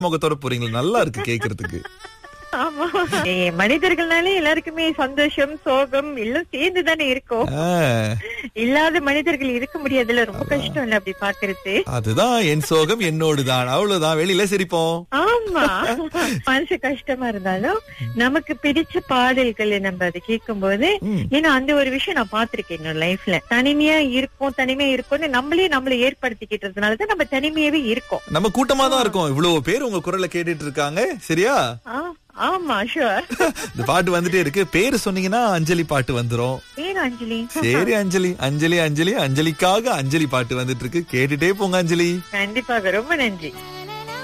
முகத்தோட போறீங்களா நல்லா இருக்கு கேக்குறதுக்கு ஆமா ஏ, மனிதர்கள்னாலே எல்லாருக்குமே சந்தோஷம் சோகம் எல்லாம் சேர்ந்து தானே இருக்கும் ஆ, இல்லாத மனிதர்கள் இருக்க முடியாதுல்ல ரொம்ப கஷ்டம் இல்ல அப்படி பாக்குறது அதுதான் என் சோகம் என்னோடுதான் அவ்வளவுதான் வெளியில சிரிப்போம் ஆமா மனசு கஷ்டமா இருந்தாலும் நமக்கு பிடிச்ச பாடல்களை நம்ம அதை கேட்கும் போது ம். ஏன்னா அந்த ஒரு விஷயம் நான் பாத்திருக்கேன் என்னோட லைஃப்ல தனிமையா இருப்போம் தனிமையா இருப்போம்னு நம்மளே நம்மள ஏற்படுத்திக்கிட்டதுனாலதான் நம்ம தனிமையாவே இருக்கோம் நம்ம கூட்டமா தான் இருக்கோம் இவ்வளவு பேர் உங்க குரலை கேட்டுட்டு இருக்காங்க சரியா ஆ, ஆமா ஷுவர் இந்த பாட்டு வந்துட்டே இருக்கு பேரு சொன்னீங்கன்னா அஞ்சலி பாட்டு வந்துரும் பேர் அஞ்சலி சரி அஞ்சலி அஞ்சலி அஞ்சலி அஞ்சலிக்காக அஞ்சலி பாட்டு வந்துட்டு இருக்கு கேட்டுட்டே போங்க அஞ்சலி கண்டிப்பாக ரொம்ப நன்றி